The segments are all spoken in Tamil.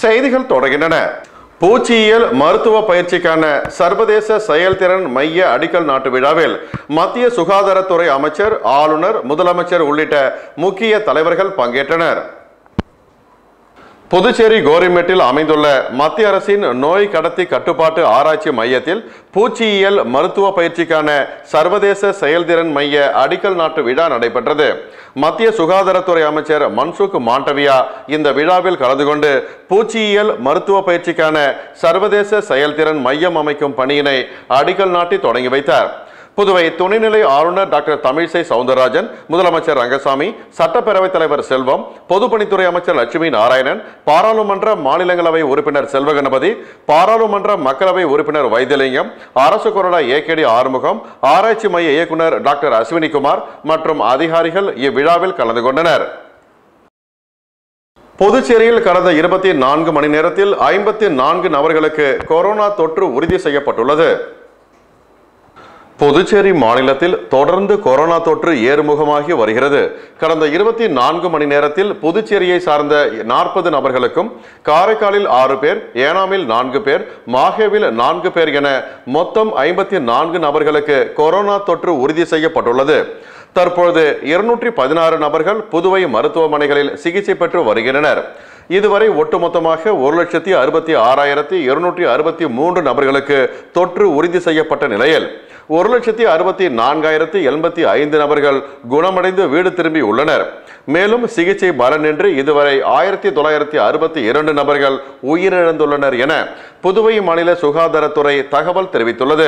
செய்திகள் தொடர்கின்றன பூச்சியியல் மருத்துவ பயிற்சிக்கான சர்வதேச செயல்திறன் மைய அடிக்கல் நாட்டு விழாவில் மத்திய சுகாதாரத்துறை அமைச்சர் ஆளுநர் முதலமைச்சர் உள்ளிட்ட முக்கிய தலைவர்கள் பங்கேற்றனர் புதுச்சேரி கோரிமேட்டில் அமைந்துள்ள மத்திய அரசின் நோய் கடத்தி கட்டுப்பாட்டு ஆராய்ச்சி மையத்தில் பூச்சியியல் மருத்துவ பயிற்சிக்கான சர்வதேச செயல்திறன் மைய அடிக்கல் நாட்டு விழா நடைபெற்றது மத்திய சுகாதாரத்துறை அமைச்சர் மன்சுக் மாண்டவியா இந்த விழாவில் கலந்து கொண்டு பூச்சியியல் மருத்துவ பயிற்சிக்கான சர்வதேச செயல்திறன் மையம் அமைக்கும் பணியினை அடிக்கல் நாட்டி தொடங்கி வைத்தார் புதுவை துணைநிலை ஆளுநர் டாக்டர் தமிழிசை சவுந்தரராஜன் முதலமைச்சர் ரங்கசாமி சட்டப்பேரவைத் தலைவர் செல்வம் பொதுப்பணித்துறை அமைச்சர் லட்சுமி நாராயணன் பாராளுமன்ற மாநிலங்களவை உறுப்பினர் செல்வ கணபதி பாராளுமன்ற மக்களவை உறுப்பினர் வைத்தியலிங்கம் அரசு கொறடா ஏகேடி ஆறுமுகம் ஆராய்ச்சி மைய இயக்குனர் டாக்டர் அஸ்வினிகுமார் மற்றும் அதிகாரிகள் இவ்விழாவில் கலந்து கொண்டனர் புதுச்சேரியில் கடந்த இருபத்தி நான்கு மணி நேரத்தில் ஐம்பத்தி நான்கு நபர்களுக்கு கொரோனா தொற்று உறுதி செய்யப்பட்டுள்ளது புதுச்சேரி மாநிலத்தில் தொடர்ந்து கொரோனா தொற்று ஏறுமுகமாகி வருகிறது கடந்த இருபத்தி நான்கு மணி நேரத்தில் புதுச்சேரியை சார்ந்த நாற்பது நபர்களுக்கும் காரைக்காலில் ஆறு பேர் ஏனாமில் நான்கு பேர் மாஹேவில் நான்கு பேர் என மொத்தம் ஐம்பத்தி நான்கு நபர்களுக்கு கொரோனா தொற்று உறுதி செய்யப்பட்டுள்ளது தற்பொழுது இருநூற்றி பதினாறு நபர்கள் புதுவை மருத்துவமனைகளில் சிகிச்சை பெற்று வருகின்றனர் இதுவரை ஒட்டுமொத்தமாக ஒரு லட்சத்தி அறுபத்தி ஆறாயிரத்தி இருநூற்றி அறுபத்தி மூன்று நபர்களுக்கு தொற்று உறுதி செய்யப்பட்ட நிலையில் ஒரு லட்சத்தி அறுபத்தி நான்காயிரத்தி எண்பத்தி ஐந்து நபர்கள் குணமடைந்து வீடு திரும்பி உள்ளனர் மேலும் சிகிச்சை பலனின்றி இதுவரை ஆயிரத்தி தொள்ளாயிரத்தி அறுபத்தி இரண்டு நபர்கள் உயிரிழந்துள்ளனர் என புதுவை மாநில சுகாதாரத்துறை தகவல் தெரிவித்துள்ளது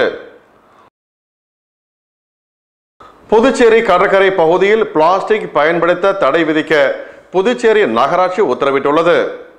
புதுச்சேரி கடற்கரை பகுதியில் பிளாஸ்டிக் பயன்படுத்த தடை விதிக்க புதுச்சேரி நகராட்சி உத்தரவிட்டுள்ளது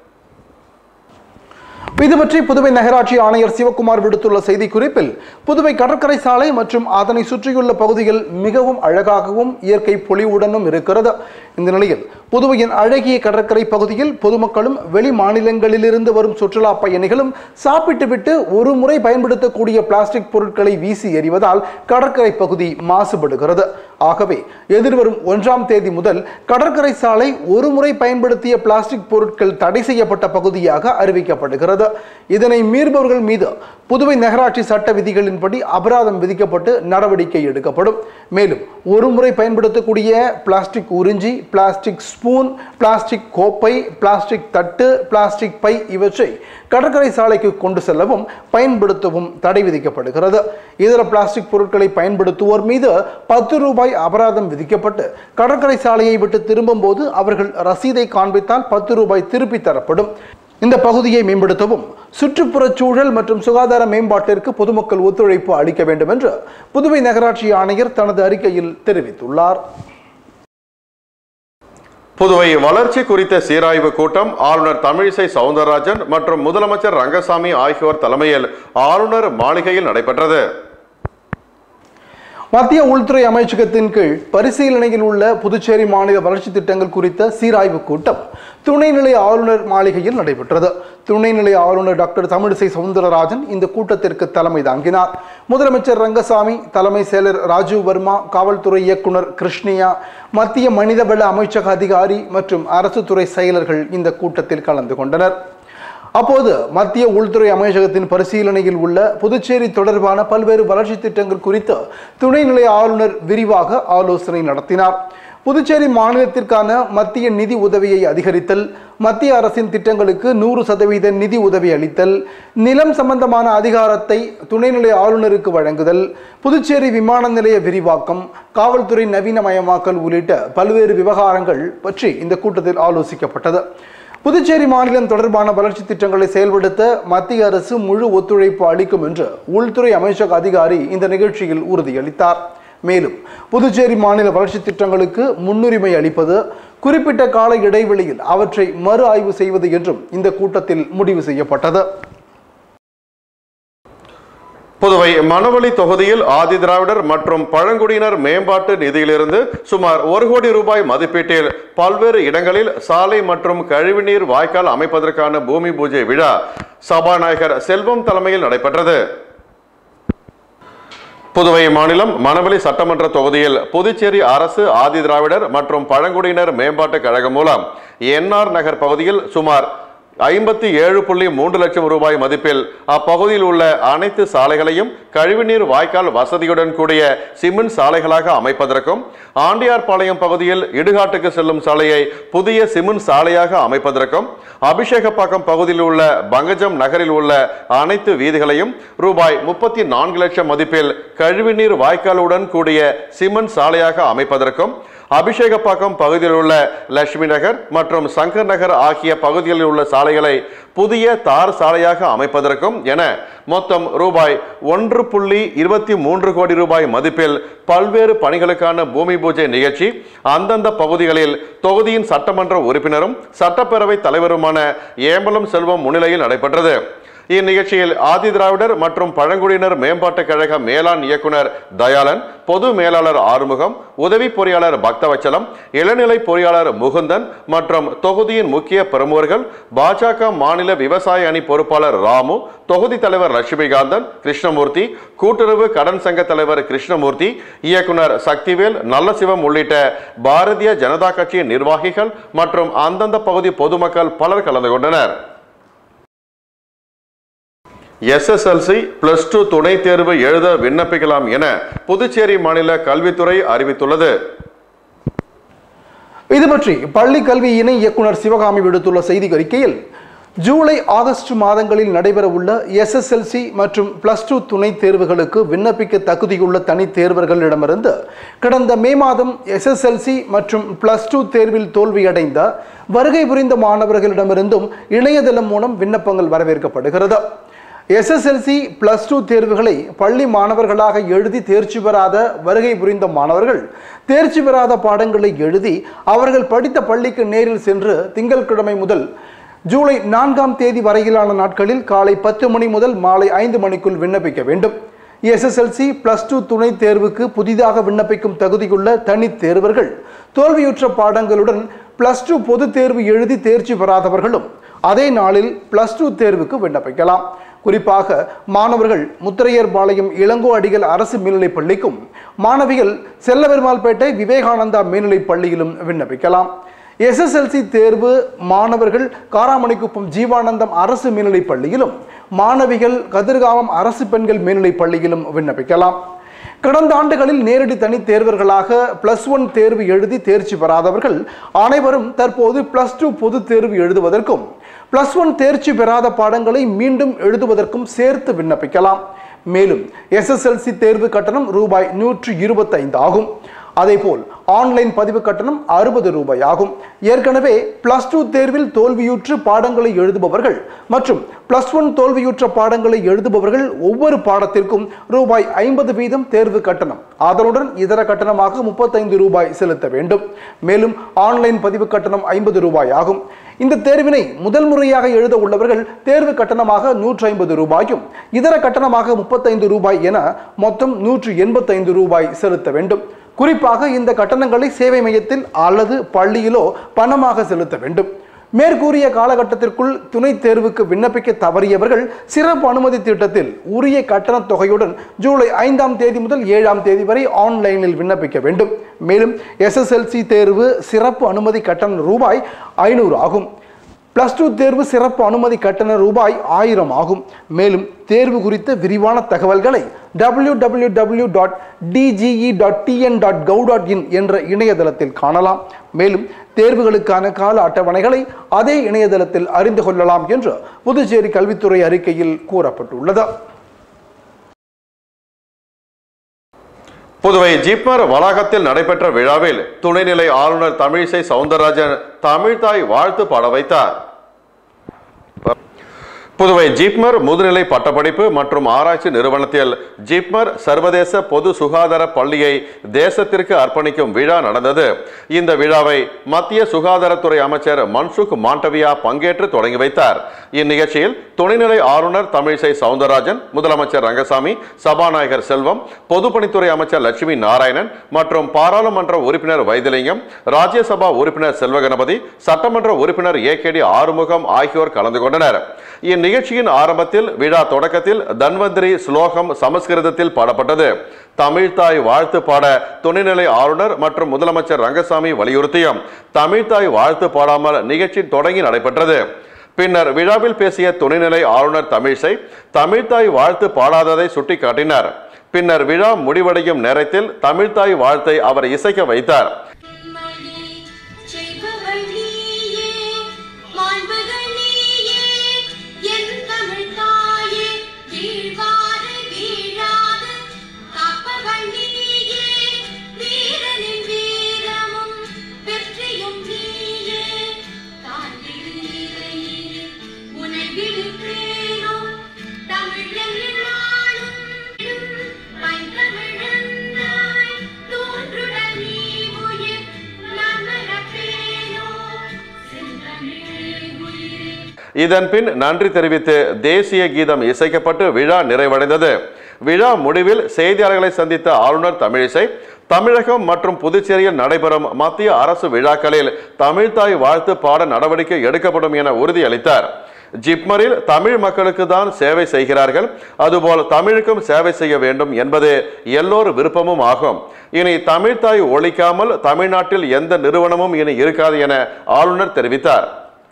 இது பற்றி புதுவை நகராட்சி ஆணையர் சிவக்குமார் விடுத்துள்ள செய்திக்குறிப்பில் புதுவை கடற்கரை சாலை மற்றும் அதனை சுற்றியுள்ள பகுதிகள் மிகவும் அழகாகவும் இயற்கை பொலிவுடனும் இருக்கிறது இந்த நிலையில் புதுவையின் அழகிய கடற்கரை பகுதியில் பொதுமக்களும் வெளி மாநிலங்களிலிருந்து வரும் சுற்றுலா பயணிகளும் சாப்பிட்டுவிட்டு ஒரு முறை பயன்படுத்தக்கூடிய பிளாஸ்டிக் பொருட்களை வீசி எறிவதால் கடற்கரை பகுதி மாசுபடுகிறது ஆகவே எதிர்வரும் ஒன்றாம் தேதி முதல் கடற்கரை சாலை ஒரு முறை பயன்படுத்திய பிளாஸ்டிக் பொருட்கள் தடை செய்யப்பட்ட பகுதியாக அறிவிக்கப்படுகிறது இதனை மீறுபவர்கள் மீது புதுவை நகராட்சி சட்ட விதிகளின்படி அபராதம் விதிக்கப்பட்டு நடவடிக்கை எடுக்கப்படும் மேலும் ஒரு முறை பயன்படுத்தக்கூடிய பிளாஸ்டிக் உறிஞ்சி பிளாஸ்டிக் ஸ்பூன் பிளாஸ்டிக் கோப்பை பிளாஸ்டிக் தட்டு பிளாஸ்டிக் பை இவற்றை கடற்கரை சாலைக்கு கொண்டு செல்லவும் பயன்படுத்தவும் தடை விதிக்கப்படுகிறது இதர பிளாஸ்டிக் பொருட்களை பயன்படுத்துவோர் மீது பத்து ரூபாய் அபராதம் விதிக்கப்பட்டு கடற்கரை சாலையை விட்டு திரும்பும் போது அவர்கள் ரசீதை காண்பித்தால் பத்து ரூபாய் திருப்பி தரப்படும் இந்த பகுதியை மேம்படுத்தவும் சுற்றுப்புறச் சூழல் மற்றும் சுகாதார மேம்பாட்டிற்கு பொதுமக்கள் ஒத்துழைப்பு அளிக்க வேண்டும் என்று புதுவை நகராட்சி ஆணையர் தனது அறிக்கையில் தெரிவித்துள்ளார் புதுவை வளர்ச்சி குறித்த சீராய்வு கூட்டம் ஆளுநர் தமிழிசை சவுந்தரராஜன் மற்றும் முதலமைச்சர் ரங்கசாமி ஆகியோர் தலைமையில் ஆளுநர் மாளிகையில் நடைபெற்றது மத்திய உள்துறை அமைச்சகத்தின் கீழ் பரிசீலனையில் உள்ள புதுச்சேரி மாநில வளர்ச்சி திட்டங்கள் குறித்த சீராய்வு கூட்டம் துணைநிலை ஆளுநர் மாளிகையில் நடைபெற்றது துணைநிலை ஆளுநர் டாக்டர் தமிழிசை சவுந்தரராஜன் இந்த கூட்டத்திற்கு தலைமை தாங்கினார் முதலமைச்சர் ரங்கசாமி தலைமை செயலர் ராஜீவ் வர்மா காவல்துறை இயக்குனர் கிருஷ்ணியா மத்திய மனிதவள அமைச்சக அதிகாரி மற்றும் அரசு துறை செயலர்கள் இந்த கூட்டத்தில் கலந்து கொண்டனர் அப்போது மத்திய உள்துறை அமைச்சகத்தின் பரிசீலனையில் உள்ள புதுச்சேரி தொடர்பான பல்வேறு வளர்ச்சி திட்டங்கள் குறித்து துணைநிலை ஆளுநர் விரிவாக ஆலோசனை நடத்தினார் புதுச்சேரி மாநிலத்திற்கான மத்திய நிதி உதவியை அதிகரித்தல் மத்திய அரசின் திட்டங்களுக்கு நூறு சதவீத நிதி உதவி அளித்தல் நிலம் சம்பந்தமான அதிகாரத்தை துணைநிலை ஆளுநருக்கு வழங்குதல் புதுச்சேரி விமான நிலைய விரிவாக்கம் காவல்துறை நவீனமயமாக்கல் உள்ளிட்ட பல்வேறு விவகாரங்கள் பற்றி இந்த கூட்டத்தில் ஆலோசிக்கப்பட்டது புதுச்சேரி மாநிலம் தொடர்பான வளர்ச்சி திட்டங்களை செயல்படுத்த மத்திய அரசு முழு ஒத்துழைப்பு அளிக்கும் என்று உள்துறை அமைச்சக அதிகாரி இந்த நிகழ்ச்சியில் உறுதியளித்தார் மேலும் புதுச்சேரி மாநில வளர்ச்சி திட்டங்களுக்கு முன்னுரிமை அளிப்பது குறிப்பிட்ட கால இடைவெளியில் அவற்றை மறு ஆய்வு செய்வது என்றும் இந்த கூட்டத்தில் முடிவு செய்யப்பட்டது புதுவை மணவழி தொகுதியில் ஆதி திராவிடர் மற்றும் பழங்குடியினர் மேம்பாட்டு நிதியிலிருந்து சுமார் ஒரு கோடி ரூபாய் மதிப்பீட்டில் பல்வேறு இடங்களில் சாலை மற்றும் கழிவுநீர் வாய்க்கால் அமைப்பதற்கான பூமி பூஜை விழா சபாநாயகர் செல்வம் தலைமையில் நடைபெற்றது புதுவை மாநிலம் மணவெளி சட்டமன்ற தொகுதியில் புதுச்சேரி அரசு ஆதி திராவிடர் மற்றும் பழங்குடியினர் மேம்பாட்டுக் கழகம் மூலம் என்ஆர் நகர் பகுதியில் சுமார் ஐம்பத்தி ஏழு புள்ளி மூன்று லட்சம் ரூபாய் மதிப்பில் அப்பகுதியில் உள்ள அனைத்து சாலைகளையும் கழிவுநீர் வாய்க்கால் வசதியுடன் கூடிய சிமெண்ட் சாலைகளாக அமைப்பதற்கும் ஆண்டியார்பாளையம் பகுதியில் இடுகாட்டுக்கு செல்லும் சாலையை புதிய சிமெண்ட் சாலையாக அமைப்பதற்கும் அபிஷேகப்பாக்கம் பகுதியில் உள்ள பங்கஜம் நகரில் உள்ள அனைத்து வீதிகளையும் ரூபாய் முப்பத்தி நான்கு லட்சம் மதிப்பில் கழிவுநீர் வாய்க்காலுடன் கூடிய சிமெண்ட் சாலையாக அமைப்பதற்கும் அபிஷேகப்பாக்கம் பகுதியில் உள்ள லட்சுமி நகர் மற்றும் சங்கர் நகர் ஆகிய பகுதிகளில் உள்ள சாலைகளை புதிய தார் சாலையாக அமைப்பதற்கும் என மொத்தம் ரூபாய் ஒன்று புள்ளி இருபத்தி மூன்று கோடி ரூபாய் மதிப்பில் பல்வேறு பணிகளுக்கான பூமி பூஜை நிகழ்ச்சி அந்தந்த பகுதிகளில் தொகுதியின் சட்டமன்ற உறுப்பினரும் சட்டப்பேரவை தலைவருமான ஏம்பலம் செல்வம் முன்னிலையில் நடைபெற்றது இந்நிகழ்ச்சியில் ஆதி திராவிடர் மற்றும் பழங்குடியினர் மேம்பாட்டுக் கழக மேலாண் இயக்குனர் தயாளன் பொது மேலாளர் ஆறுமுகம் உதவி பொறியாளர் பக்தவச்சலம் இளநிலை பொறியாளர் முகுந்தன் மற்றும் தொகுதியின் முக்கிய பிரமுகர்கள் பாஜக மாநில விவசாய அணி பொறுப்பாளர் ராமு தொகுதி தலைவர் லட்சுமிகாந்தன் கிருஷ்ணமூர்த்தி கூட்டுறவு கடன் சங்க தலைவர் கிருஷ்ணமூர்த்தி இயக்குனர் சக்திவேல் நல்லசிவம் உள்ளிட்ட பாரதிய ஜனதா கட்சியின் நிர்வாகிகள் மற்றும் அந்தந்த பகுதி பொதுமக்கள் பலர் கலந்து கொண்டனர் எஸ்எஸ்எல்சி பிளஸ் டூ துணைத் தேர்வு எழுத விண்ணப்பிக்கலாம் என புதுச்சேரி மாநில கல்வித்துறை அறிவித்துள்ளது இது பற்றி பள்ளி கல்வி இணை இயக்குனர் சிவகாமி விடுத்துள்ள செய்தி அறிக்கையில் ஜூலை ஆகஸ்ட் மாதங்களில் நடைபெறவுள்ள எஸ்எஸ்எல்சி மற்றும் பிளஸ் டூ துணைத் தேர்வுகளுக்கு விண்ணப்பிக்க தகுதியுள்ள தனித் தேர்வர்களிடமிருந்து கடந்த மே மாதம் எஸ்எஸ்எல்சி மற்றும் பிளஸ் டூ தேர்வில் தோல்வியடைந்த வருகை புரிந்த மாணவர்களிடமிருந்தும் இணையதளம் மூலம் விண்ணப்பங்கள் வரவேற்கப்படுகிறது எஸ்எஸ்எல்சி பிளஸ் டூ தேர்வுகளை பள்ளி மாணவர்களாக எழுதி தேர்ச்சி பெறாத வருகை புரிந்த மாணவர்கள் தேர்ச்சி பெறாத பாடங்களை எழுதி அவர்கள் படித்த பள்ளிக்கு நேரில் சென்று திங்கட்கிழமை முதல் ஜூலை நான்காம் தேதி வரையிலான நாட்களில் காலை பத்து மணி முதல் மாலை ஐந்து மணிக்குள் விண்ணப்பிக்க வேண்டும் எஸ்எஸ்எல்சி பிளஸ் டூ துணைத் தேர்வுக்கு புதிதாக விண்ணப்பிக்கும் தகுதியுள்ள தனித் தேர்வர்கள் தோல்வியுற்ற பாடங்களுடன் பிளஸ் டூ பொதுத் தேர்வு எழுதி தேர்ச்சி பெறாதவர்களும் அதே நாளில் பிளஸ் டூ தேர்வுக்கு விண்ணப்பிக்கலாம் குறிப்பாக மாணவர்கள் முத்திரையர்பாளையம் இளங்கோ அடிகள் அரசு மேல்நிலைப் பள்ளிக்கும் மாணவிகள் செல்லபெருமாள்பேட்டை விவேகானந்தா மேல்நிலைப் பள்ளியிலும் விண்ணப்பிக்கலாம் எஸ்எஸ்எல்சி தேர்வு மாணவர்கள் காராமணிக்குப்பம் ஜீவானந்தம் அரசு மேல்நிலைப் பள்ளியிலும் மாணவிகள் கதிர்காமம் அரசு பெண்கள் மேல்நிலைப் பள்ளியிலும் விண்ணப்பிக்கலாம் கடந்த ஆண்டுகளில் நேரடி தனித் தேர்வர்களாக பிளஸ் ஒன் தேர்வு எழுதி தேர்ச்சி பெறாதவர்கள் அனைவரும் தற்போது பிளஸ் டூ பொதுத் தேர்வு எழுதுவதற்கும் பிளஸ் ஒன் தேர்ச்சி பெறாத பாடங்களை மீண்டும் எழுதுவதற்கும் சேர்த்து விண்ணப்பிக்கலாம் மேலும் எஸ்எஸ்எல்சி தேர்வு கட்டணம் ரூபாய் நூற்று இருபத்தைந்து ஆகும் அதேபோல் ஆன்லைன் பதிவு கட்டணம் அறுபது ரூபாய் ஆகும் ஏற்கனவே பிளஸ் டூ தேர்வில் தோல்வியுற்று பாடங்களை எழுதுபவர்கள் மற்றும் பிளஸ் ஒன் தோல்வியுற்ற பாடங்களை எழுதுபவர்கள் ஒவ்வொரு பாடத்திற்கும் ரூபாய் ஐம்பது வீதம் தேர்வு கட்டணம் அதனுடன் இதர கட்டணமாக முப்பத்தைந்து ரூபாய் செலுத்த வேண்டும் மேலும் ஆன்லைன் பதிவு கட்டணம் ஐம்பது ரூபாய் ஆகும் இந்த தேர்வினை முதல் முறையாக எழுத உள்ளவர்கள் தேர்வு கட்டணமாக நூற்றி ஐம்பது ரூபாயும் இதர கட்டணமாக முப்பத்தைந்து ரூபாய் என மொத்தம் நூற்று எண்பத்தைந்து ரூபாய் செலுத்த வேண்டும் குறிப்பாக இந்த கட்டணங்களை சேவை மையத்தில் அல்லது பள்ளியிலோ பணமாக செலுத்த வேண்டும் மேற்கூறிய காலகட்டத்திற்குள் துணைத் தேர்வுக்கு விண்ணப்பிக்க தவறியவர்கள் சிறப்பு அனுமதி திட்டத்தில் உரிய கட்டணத் தொகையுடன் ஜூலை ஐந்தாம் தேதி முதல் ஏழாம் தேதி வரை ஆன்லைனில் விண்ணப்பிக்க வேண்டும் மேலும் எஸ்எஸ்எல்சி தேர்வு சிறப்பு அனுமதி கட்டணம் ரூபாய் ஐநூறு ஆகும் பிளஸ் டூ தேர்வு சிறப்பு அனுமதி கட்டண ரூபாய் ஆயிரம் ஆகும் மேலும் தேர்வு குறித்த விரிவான தகவல்களை W W W dot DGE dot TN dot gov dot in என்ற இணையதளத்தில் காணலாம் மேலும் தேர்வுகளுக்கான கால அட்டவணைகளை அதே இணையதளத்தில் அறிந்து கொள்ளலாம் என்று புதுச்சேரி கல்வித்துறை அறிக்கையில் கூறப்பட்டுள்ளது புதுவை ஜிப்மர் வளாகத்தில் நடைபெற்ற விழாவில் துணைநிலை ஆளுநர் தமிழிசை சவுந்தரராஜன் தமிழ்தாய் வாழ்த்து பாட வைத்தார் புதுவை ஜிப்மர் முதுநிலை பட்டப்படிப்பு மற்றும் ஆராய்ச்சி நிறுவனத்தில் ஜிப்மர் சர்வதேச பொது சுகாதார பள்ளியை தேசத்திற்கு அர்ப்பணிக்கும் விழா நடந்தது இந்த விழாவை மத்திய சுகாதாரத்துறை அமைச்சர் மன்சுக் மாண்டவியா பங்கேற்று தொடங்கி வைத்தார் இந்நிகழ்ச்சியில் துணைநிலை ஆளுநர் தமிழிசை சவுந்தரராஜன் முதலமைச்சர் ரங்கசாமி சபாநாயகர் செல்வம் பொதுப்பணித்துறை அமைச்சர் லட்சுமி நாராயணன் மற்றும் பாராளுமன்ற உறுப்பினர் வைத்திலிங்கம் ராஜ்யசபா உறுப்பினர் செல்வகணபதி சட்டமன்ற உறுப்பினர் ஏ கே டி ஆறுமுகம் ஆகியோர் கலந்து கொண்டனர் இந்நிகழ்ச்சியின் ஆரம்பத்தில் விழா தொடக்கத்தில் தன்வந்திரி ஸ்லோகம் சமஸ்கிருதத்தில் பாடப்பட்டது தமிழ்தாய் வாழ்த்து பாட துணைநிலை ஆளுநர் மற்றும் முதலமைச்சர் ரங்கசாமி வலியுறுத்தியும் தமிழ்தாய் வாழ்த்து பாடாமல் நிகழ்ச்சி தொடங்கி நடைபெற்றது பின்னர் விழாவில் பேசிய துணைநிலை ஆளுநர் தமிழிசை தமிழ்தாய் வாழ்த்து பாடாததை சுட்டிக்காட்டினார் பின்னர் விழா முடிவடையும் நேரத்தில் தமிழ்தாய் வாழ்த்தை அவர் இசைக்க வைத்தார் மணி செய்பவள் நீயே மாண்புகள் நீயே என் தமிழ் தாயே வீழ்வாறு வீழாது காப்பவள் நீயே வீரனின் வீரமும் வெற்றியும் நீயே தாண்டிலே உனை விழுப்பேனோ தமிழன் நாளும் பைந்தமிழன்னாய் தோன்றுடன் நீ உயிர் நான் மறப்பேனோ செந்தமிழே உயிரே இதன் பின் நன்றி தெரிவித்து தேசிய கீதம் இசைக்கப்பட்டு விழா நிறைவடைந்தது விழா முடிவில் செய்தியாளர்களை சந்தித்த ஆளுநர் தமிழிசை தமிழகம் மற்றும் புதுச்சேரியில் நடைபெறும் மத்திய அரசு விழாக்களில் தமிழ்தாய் வாழ்த்து பாட நடவடிக்கை எடுக்கப்படும் என உறுதியளித்தார் ஜிப்மரில் தமிழ் மக்களுக்கு தான் சேவை செய்கிறார்கள் அதுபோல் தமிழுக்கும் சேவை செய்ய வேண்டும் என்பது எல்லோர் விருப்பமும் ஆகும் இனி தமிழ்தாய் ஒழிக்காமல் தமிழ்நாட்டில் எந்த நிறுவனமும் இனி இருக்காது என ஆளுநர் தெரிவித்தார்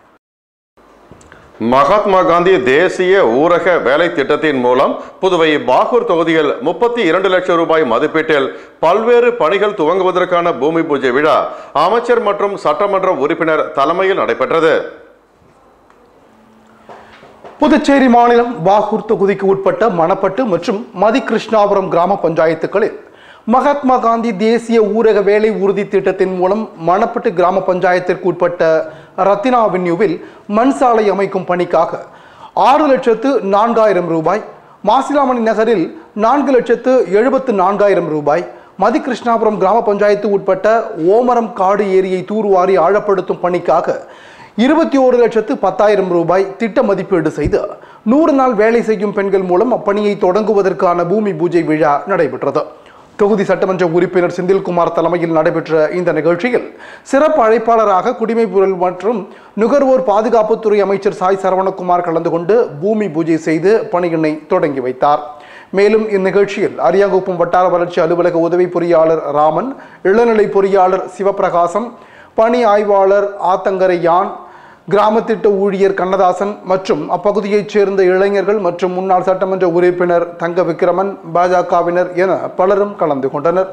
மகாத்மா காந்தி தேசிய ஊரக வேலை திட்டத்தின் மூலம் புதுவை பாகூர் தொகுதியில் முப்பத்தி இரண்டு லட்சம் ரூபாய் மதிப்பீட்டில் பல்வேறு பணிகள் துவங்குவதற்கான பூமி பூஜை விழா அமைச்சர் மற்றும் சட்டமன்ற உறுப்பினர் தலைமையில் நடைபெற்றது புதுச்சேரி மாநிலம் பாகூர் தொகுதிக்கு உட்பட்ட மணப்பட்டு மற்றும் மதிகிருஷ்ணாபுரம் கிராம பஞ்சாயத்துகளில் மகாத்மா காந்தி தேசிய ஊரக வேலை உறுதி திட்டத்தின் மூலம் மணப்பட்டு கிராம பஞ்சாயத்திற்கு உட்பட்ட ரத்தினா அவென்யூவில் மண் சாலை அமைக்கும் பணிக்காக ஆறு லட்சத்து நான்காயிரம் ரூபாய் மாசிலாமணி நகரில் நான்கு லட்சத்து எழுபத்து நான்காயிரம் ரூபாய் மதிகிருஷ்ணாபுரம் கிராம பஞ்சாயத்து உட்பட்ட ஓமரம் காடு ஏரியை தூர்வாரி ஆழப்படுத்தும் பணிக்காக இருபத்தி ஒரு லட்சத்து பத்தாயிரம் ரூபாய் திட்ட மதிப்பீடு செய்து நூறு நாள் வேலை செய்யும் பெண்கள் மூலம் அப்பணியை தொடங்குவதற்கான பூமி பூஜை விழா நடைபெற்றது தொகுதி சட்டமன்ற உறுப்பினர் செந்தில்குமார் தலைமையில் நடைபெற்ற இந்த நிகழ்ச்சியில் சிறப்பு அழைப்பாளராக குடிமைப்பொருள் மற்றும் நுகர்வோர் பாதுகாப்புத்துறை அமைச்சர் சாய் சரவணகுமார் கலந்து கொண்டு பூமி பூஜை செய்து பணியினை தொடங்கி வைத்தார் மேலும் இந்நிகழ்ச்சியில் அரியாங்குப்பம் வட்டார வளர்ச்சி அலுவலக உதவி பொறியாளர் ராமன் இளநிலை பொறியாளர் சிவபிரகாசம் பணி ஆய்வாளர் ஆத்தங்கரை யான் கிராம திட்ட ஊழியர் கண்ணதாசன் மற்றும் அப்பகுதியைச் சேர்ந்த இளைஞர்கள் மற்றும் முன்னாள் சட்டமன்ற உறுப்பினர் தங்க விக்ரமன் பாஜகவினர் என பலரும் கலந்து கொண்டனர்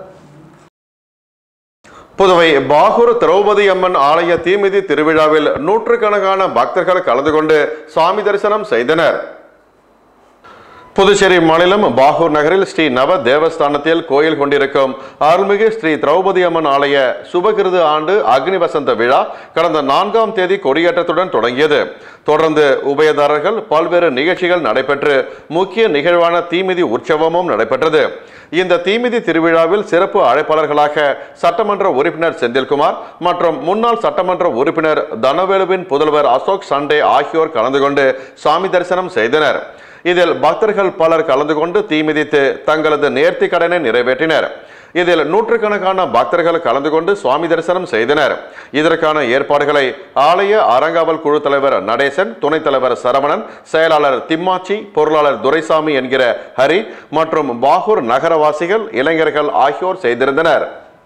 புதுவை பாகூர் திரௌபதி அம்மன் ஆலய தீமிதி திருவிழாவில் நூற்றுக்கணக்கான பக்தர்கள் கலந்து கொண்டு சுவாமி தரிசனம் செய்தனர் புதுச்சேரி மாநிலம் பாகூர் நகரில் ஸ்ரீ நவ தேவஸ்தானத்தில் கோயில் கொண்டிருக்கும் அருள்மிகு ஸ்ரீ திரௌபதி அம்மன் ஆலய சுபகிருது ஆண்டு அக்னி வசந்த விழா கடந்த நான்காம் தேதி கொடியேற்றத்துடன் தொடங்கியது தொடர்ந்து உபயதாரர்கள் பல்வேறு நிகழ்ச்சிகள் நடைபெற்று முக்கிய நிகழ்வான தீமிதி உற்சவமும் நடைபெற்றது இந்த தீமிதி திருவிழாவில் சிறப்பு அழைப்பாளர்களாக சட்டமன்ற உறுப்பினர் செந்தில்குமார் மற்றும் முன்னாள் சட்டமன்ற உறுப்பினர் தனவேலுவின் புதல்வர் அசோக் சண்டே ஆகியோர் கலந்து கொண்டு சாமி தரிசனம் செய்தனர் இதில் பக்தர்கள் பலர் கலந்து கொண்டு தீமிதித்து தங்களது நேர்த்தி கடனை நிறைவேற்றினர் இதில் நூற்றுக்கணக்கான பக்தர்கள் கலந்து கொண்டு சுவாமி தரிசனம் செய்தனர் இதற்கான ஏற்பாடுகளை ஆலய அறங்காவல் குழு தலைவர் நடேசன் துணைத் தலைவர் சரவணன் செயலாளர் திம்மாச்சி பொருளாளர் துரைசாமி என்கிற ஹரி மற்றும் பாகூர் நகரவாசிகள் இளைஞர்கள் ஆகியோர் செய்திருந்தனர்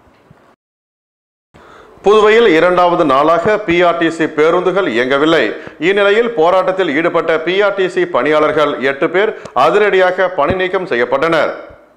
புதுவையில் இரண்டாவது நாளாக பிஆர்டிசி பேருந்துகள் இயங்கவில்லை இந்நிலையில் போராட்டத்தில் ஈடுபட்ட பிஆர்டிசி பணியாளர்கள் எட்டு பேர் அதிரடியாக பணி நீக்கம் செய்யப்பட்டனர்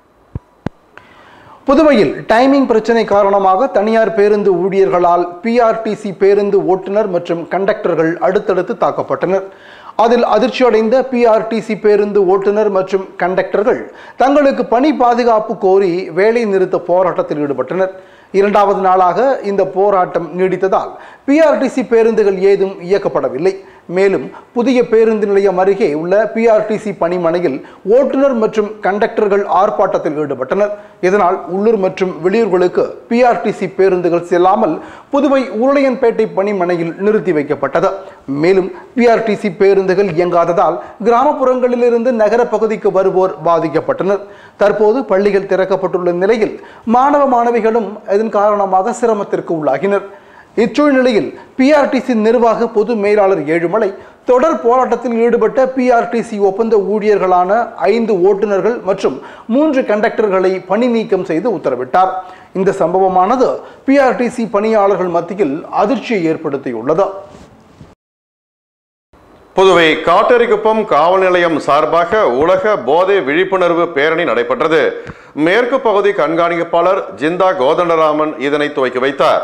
புதுவையில் டைமிங் பிரச்சனை காரணமாக தனியார் பேருந்து ஊழியர்களால் பிஆர்டிசி பேருந்து ஓட்டுநர் மற்றும் கண்டக்டர்கள் அடுத்தடுத்து தாக்கப்பட்டனர் அதில் அதிர்ச்சியடைந்த பிஆர்டிசி பேருந்து ஓட்டுநர் மற்றும் கண்டக்டர்கள் தங்களுக்கு பணி பாதுகாப்பு கோரி வேலை நிறுத்த போராட்டத்தில் ஈடுபட்டனர் இரண்டாவது நாளாக இந்த போராட்டம் நீடித்ததால் பிஆர்டிசி பேருந்துகள் ஏதும் இயக்கப்படவில்லை மேலும் புதிய பேருந்து நிலையம் அருகே உள்ள பிஆர்டிசி பணிமனையில் ஓட்டுநர் மற்றும் கண்டக்டர்கள் ஆர்ப்பாட்டத்தில் ஈடுபட்டனர் இதனால் உள்ளூர் மற்றும் வெளியூர்களுக்கு பிஆர்டிசி பேருந்துகள் செல்லாமல் புதுவை உருளையன்பேட்டை பணிமனையில் நிறுத்தி வைக்கப்பட்டது மேலும் பிஆர்டிசி பேருந்துகள் இயங்காததால் கிராமப்புறங்களிலிருந்து நகர பகுதிக்கு வருவோர் பாதிக்கப்பட்டனர் தற்போது பள்ளிகள் திறக்கப்பட்டுள்ள நிலையில் மாணவ மாணவிகளும் இதன் காரணமாக சிரமத்திற்கு உள்ளாகினர் இச்சூழ்நிலையில் பிஆர்டிசி நிர்வாக பொது மேலாளர் ஏழுமலை தொடர் போராட்டத்தில் ஈடுபட்ட பிஆர்டிசி ஒப்பந்த ஊழியர்களான ஐந்து ஓட்டுநர்கள் மற்றும் மூன்று கண்டக்டர்களை பணி நீக்கம் செய்து உத்தரவிட்டார் இந்த சம்பவமானது பிஆர்டிசி பணியாளர்கள் மத்தியில் அதிர்ச்சியை ஏற்படுத்தியுள்ளது புதுவை காட்டேரிக்குப்பம் காவல் நிலையம் சார்பாக உலக போதை விழிப்புணர்வு பேரணி நடைபெற்றது மேற்கு பகுதி கண்காணிப்பாளர் ஜிந்தா கோதண்டராமன் இதனை துவக்கி வைத்தார்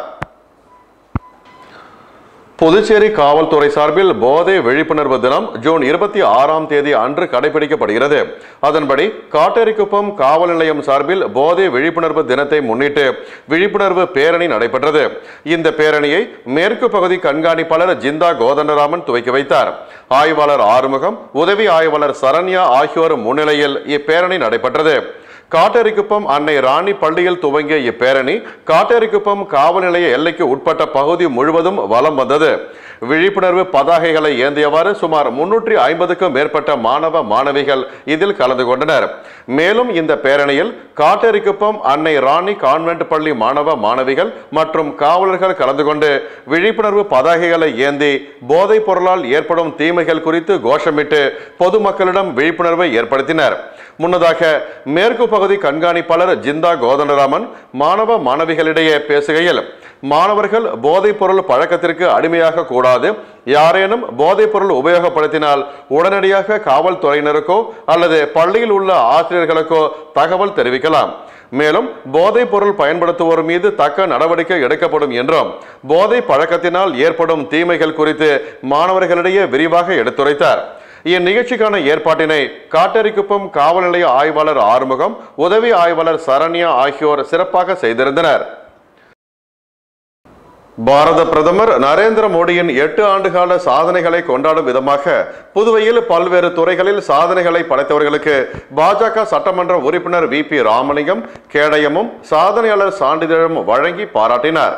புதுச்சேரி காவல்துறை சார்பில் போதை விழிப்புணர்வு தினம் ஜூன் இருபத்தி ஆறாம் தேதி அன்று கடைபிடிக்கப்படுகிறது அதன்படி காட்டேரிக்குப்பம் காவல் நிலையம் சார்பில் போதை விழிப்புணர்வு தினத்தை முன்னிட்டு விழிப்புணர்வு பேரணி நடைபெற்றது இந்த பேரணியை மேற்கு பகுதி கண்காணிப்பாளர் ஜிந்தா கோதண்டராமன் துவக்கி வைத்தார் ஆய்வாளர் ஆறுமுகம் உதவி ஆய்வாளர் சரண்யா ஆகியோர் முன்னிலையில் இப்பேரணி நடைபெற்றது காட்டேரிக்குப்பம் அன்னை ராணி பள்ளியில் துவங்கிய இப்பேரணி காட்டேரிக்குப்பம் காவல் நிலைய எல்லைக்கு உட்பட்ட பகுதி முழுவதும் வலம் வந்தது விழிப்புணர்வு பதாகைகளை ஏந்தியவாறு சுமார் முன்னூற்றி ஐம்பதுக்கும் மேற்பட்ட மாணவ மாணவிகள் இதில் கலந்து கொண்டனர் மேலும் இந்த பேரணியில் காட்டேரிக்குப்பம் அன்னை ராணி கான்வென்ட் பள்ளி மாணவ மாணவிகள் மற்றும் காவலர்கள் கலந்து கொண்டு விழிப்புணர்வு பதாகைகளை ஏந்தி போதைப் பொருளால் ஏற்படும் தீமைகள் குறித்து கோஷமிட்டு பொதுமக்களிடம் விழிப்புணர்வை ஏற்படுத்தினர் முன்னதாக மேற்கு பகுதி கண்காணிப்பாளர் ஜிந்தா கோதண்டராமன் மாணவ மாணவிகளிடையே பேசுகையில் மாணவர்கள் போதைப் பொருள் பழக்கத்திற்கு அடிமையாக கூடாது யாரேனும் போதைப் பொருள் உபயோகப்படுத்தினால் உடனடியாக காவல்துறையினருக்கோ அல்லது பள்ளியில் உள்ள ஆசிரியர்களுக்கோ தகவல் தெரிவிக்கலாம் மேலும் போதைப் பொருள் பயன்படுத்துவோர் மீது தக்க நடவடிக்கை எடுக்கப்படும் என்றும் போதை பழக்கத்தினால் ஏற்படும் தீமைகள் குறித்து மாணவர்களிடையே விரிவாக எடுத்துரைத்தார் இந்நிகழ்ச்சிக்கான ஏற்பாட்டினை காட்டேரிக்குப்பம் காவல் நிலைய ஆய்வாளர் ஆறுமுகம் உதவி ஆய்வாளர் சரண்யா ஆகியோர் சிறப்பாக செய்திருந்தனர் பாரத பிரதமர் நரேந்திர மோடியின் எட்டு ஆண்டுகால சாதனைகளை கொண்டாடும் விதமாக புதுவையில் பல்வேறு துறைகளில் சாதனைகளை படைத்தவர்களுக்கு பாஜக சட்டமன்ற உறுப்பினர் வி பி ராமலிங்கம் கேடயமும் சாதனையாளர் சான்றிதழும் வழங்கி பாராட்டினார்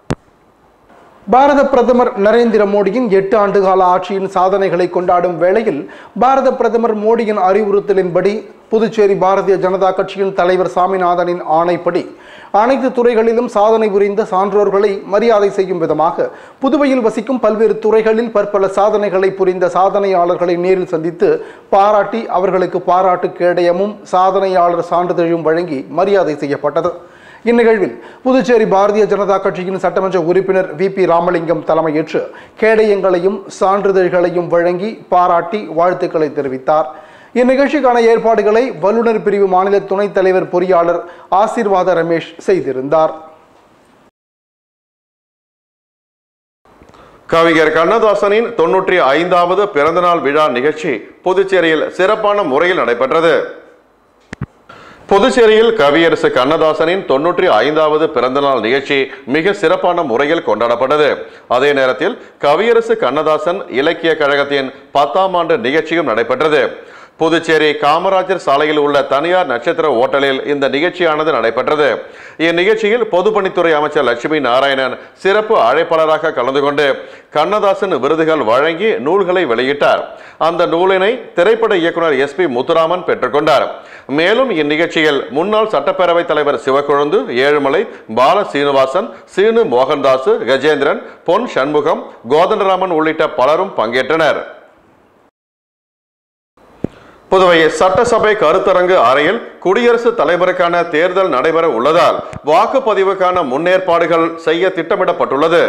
பாரத பிரதமர் நரேந்திர மோடியின் எட்டு ஆண்டுகால ஆட்சியின் சாதனைகளை கொண்டாடும் வேளையில் பாரத பிரதமர் மோடியின் அறிவுறுத்தலின்படி புதுச்சேரி பாரதிய ஜனதா கட்சியின் தலைவர் சாமிநாதனின் ஆணைப்படி அனைத்து துறைகளிலும் சாதனை புரிந்த சான்றோர்களை மரியாதை செய்யும் விதமாக புதுவையில் வசிக்கும் பல்வேறு துறைகளில் பற்பல சாதனைகளை புரிந்த சாதனையாளர்களை நேரில் சந்தித்து பாராட்டி அவர்களுக்கு பாராட்டு கேடயமும் சாதனையாளர் சான்றிதழும் வழங்கி மரியாதை செய்யப்பட்டது இந்நிகழ்வில் புதுச்சேரி பாரதிய ஜனதா கட்சியின் சட்டமன்ற உறுப்பினர் வி பி ராமலிங்கம் தலைமையேற்று கேடயங்களையும் சான்றிதழ்களையும் வழங்கி பாராட்டி வாழ்த்துக்களை தெரிவித்தார் இந்நிகழ்ச்சிக்கான ஏற்பாடுகளை வல்லுநர் பிரிவு மாநில துணைத் தலைவர் பொறியாளர் ஆசீர்வாத ரமேஷ் செய்திருந்தார் கவிஞர் கண்ணதாசனின் தொன்னூற்றி ஐந்தாவது பிறந்தநாள் விழா நிகழ்ச்சி புதுச்சேரியில் சிறப்பான முறையில் நடைபெற்றது புதுச்சேரியில் கவியரசு கண்ணதாசனின் தொன்னூற்றி ஐந்தாவது பிறந்தநாள் நிகழ்ச்சி மிக சிறப்பான முறையில் கொண்டாடப்பட்டது அதே நேரத்தில் கவியரசு கண்ணதாசன் இலக்கிய கழகத்தின் பத்தாம் ஆண்டு நிகழ்ச்சியும் நடைபெற்றது புதுச்சேரி காமராஜர் சாலையில் உள்ள தனியார் நட்சத்திர ஓட்டலில் இந்த நிகழ்ச்சியானது நடைபெற்றது இந்நிகழ்ச்சியில் பொதுப்பணித்துறை அமைச்சர் லட்சுமி நாராயணன் சிறப்பு அழைப்பாளராக கலந்து கொண்டு கண்ணதாசன் விருதுகள் வழங்கி நூல்களை வெளியிட்டார் அந்த நூலினை திரைப்பட இயக்குனர் எஸ் பி முத்துராமன் பெற்றுக்கொண்டார் மேலும் இந்நிகழ்ச்சியில் முன்னாள் சட்டப்பேரவைத் தலைவர் சிவக்கொழுந்து ஏழுமலை பால சீனிவாசன் சீனு மோகன்தாஸ் கஜேந்திரன் பொன் சண்முகம் கோதண்டராமன் உள்ளிட்ட பலரும் பங்கேற்றனர் புதுவை சட்டசபை கருத்தரங்கு அறையில் குடியரசுத் தலைவருக்கான தேர்தல் நடைபெற உள்ளதால் வாக்குப்பதிவுக்கான முன்னேற்பாடுகள் செய்ய திட்டமிடப்பட்டுள்ளது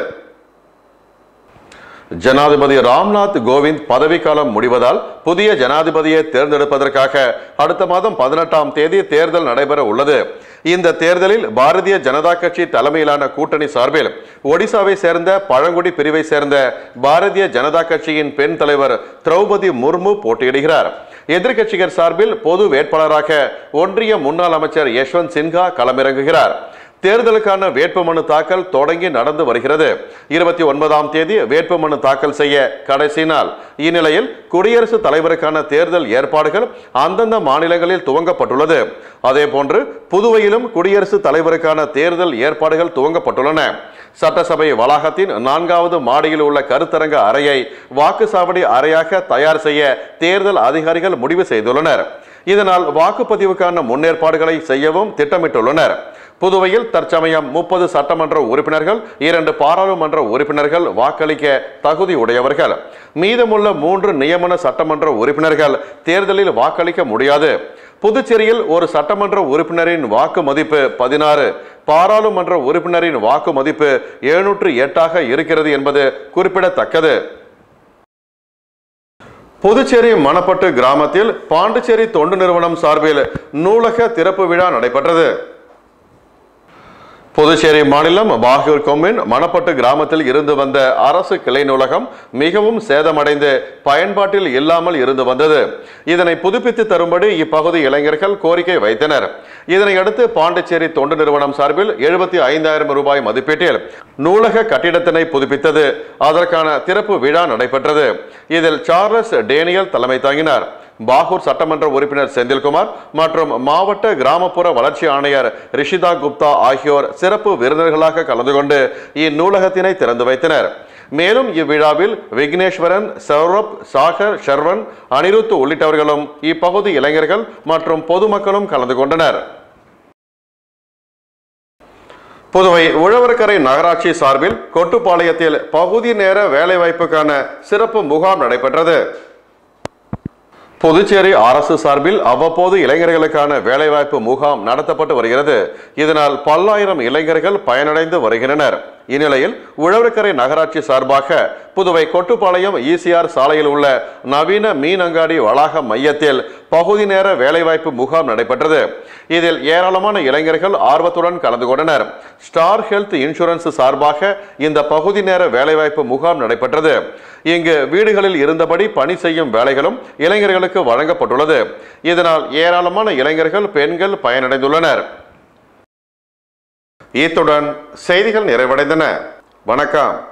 ஜனாதிபதி ராம்நாத் கோவிந்த் பதவிக்காலம் முடிவதால் புதிய ஜனாதிபதியை தேர்ந்தெடுப்பதற்காக அடுத்த மாதம் பதினெட்டாம் தேதி தேர்தல் நடைபெற உள்ளது இந்த தேர்தலில் பாரதிய ஜனதா கட்சி தலைமையிலான கூட்டணி சார்பில் ஒடிசாவை சேர்ந்த பழங்குடி பிரிவை சேர்ந்த பாரதிய ஜனதா கட்சியின் பெண் தலைவர் திரௌபதி முர்மு போட்டியிடுகிறார் எதிர்க்கட்சிகள் சார்பில் பொது வேட்பாளராக ஒன்றிய முன்னாள் அமைச்சர் யஷ்வந்த் சின்ஹா களமிறங்குகிறார் தேர்தலுக்கான வேட்புமனு தாக்கல் தொடங்கி நடந்து வருகிறது இருபத்தி ஒன்பதாம் தேதி வேட்புமனு தாக்கல் செய்ய கடைசி நாள் இந்நிலையில் குடியரசுத் தலைவருக்கான தேர்தல் ஏற்பாடுகள் அந்தந்த மாநிலங்களில் துவங்கப்பட்டுள்ளது அதே போன்று புதுவையிலும் குடியரசுத் தலைவருக்கான தேர்தல் ஏற்பாடுகள் துவங்கப்பட்டுள்ளன சட்டசபை வளாகத்தின் நான்காவது மாடியில் உள்ள கருத்தரங்க அறையை வாக்குச்சாவடி அறையாக தயார் செய்ய தேர்தல் அதிகாரிகள் முடிவு செய்துள்ளனர் இதனால் வாக்குப்பதிவுக்கான முன்னேற்பாடுகளை செய்யவும் திட்டமிட்டுள்ளனர் புதுவையில் தற்சமயம் முப்பது சட்டமன்ற உறுப்பினர்கள் இரண்டு பாராளுமன்ற உறுப்பினர்கள் வாக்களிக்க தகுதி உடையவர்கள் மீதமுள்ள மூன்று நியமன சட்டமன்ற உறுப்பினர்கள் தேர்தலில் வாக்களிக்க முடியாது புதுச்சேரியில் ஒரு சட்டமன்ற உறுப்பினரின் வாக்கு மதிப்பு பதினாறு பாராளுமன்ற உறுப்பினரின் வாக்கு மதிப்பு எழுநூற்று எட்டாக இருக்கிறது என்பது குறிப்பிடத்தக்கது புதுச்சேரி மணப்பட்டு கிராமத்தில் பாண்டிச்சேரி தொண்டு நிறுவனம் சார்பில் நூலக திறப்பு விழா நடைபெற்றது புதுச்சேரி மாநிலம் பாகூர் கொம்மின் மணப்பட்டு கிராமத்தில் இருந்து வந்த அரசு கிளை நூலகம் மிகவும் சேதமடைந்து பயன்பாட்டில் இல்லாமல் இருந்து வந்தது இதனை புதுப்பித்து தரும்படி இப்பகுதி இளைஞர்கள் கோரிக்கை வைத்தனர் இதனையடுத்து பாண்டிச்சேரி தொண்டு நிறுவனம் சார்பில் எழுபத்தி ஐந்தாயிரம் ரூபாய் மதிப்பீட்டில் நூலக கட்டிடத்தினை புதுப்பித்தது அதற்கான திறப்பு விழா நடைபெற்றது இதில் சார்லஸ் டேனியல் தலைமை தாங்கினார் பாகூர் சட்டமன்ற உறுப்பினர் செந்தில்குமார் மற்றும் மாவட்ட கிராமப்புற வளர்ச்சி ஆணையர் ரிஷிதா குப்தா ஆகியோர் சிறப்பு விருந்தினர்களாக கலந்து கொண்டு இந்நூலகத்தினை திறந்து வைத்தனர் மேலும் இவ்விழாவில் விக்னேஸ்வரன் சௌரப் சாகர் ஷர்வன் அனிருத் உள்ளிட்டவர்களும் இப்பகுதி இளைஞர்கள் மற்றும் பொதுமக்களும் கலந்து கொண்டனர் புதுவை உழவர்கரை நகராட்சி சார்பில் கொட்டுப்பாளையத்தில் பகுதி நேர வேலைவாய்ப்புக்கான சிறப்பு முகாம் நடைபெற்றது புதுச்சேரி அரசு சார்பில் அவ்வப்போது இளைஞர்களுக்கான வேலைவாய்ப்பு முகாம் நடத்தப்பட்டு வருகிறது இதனால் பல்லாயிரம் இளைஞர்கள் பயனடைந்து வருகின்றனர் இந்நிலையில் உழவர்கரை நகராட்சி சார்பாக புதுவை கொட்டுப்பாளையம் ஈசிஆர் சாலையில் உள்ள நவீன மீன் அங்காடி வளாக மையத்தில் பகுதி நேர வேலைவாய்ப்பு முகாம் நடைபெற்றது இதில் ஏராளமான இளைஞர்கள் ஆர்வத்துடன் கலந்து கொண்டனர் ஸ்டார் ஹெல்த் இன்சூரன்ஸ் சார்பாக இந்த பகுதி நேர வேலைவாய்ப்பு முகாம் நடைபெற்றது இங்கு வீடுகளில் இருந்தபடி பணி செய்யும் வேலைகளும் இளைஞர்களுக்கு வழங்கப்பட்டுள்ளது இதனால் ஏராளமான இளைஞர்கள் பெண்கள் பயனடைந்துள்ளனர் இத்துடன் செய்திகள் நிறைவடைந்தன வணக்கம்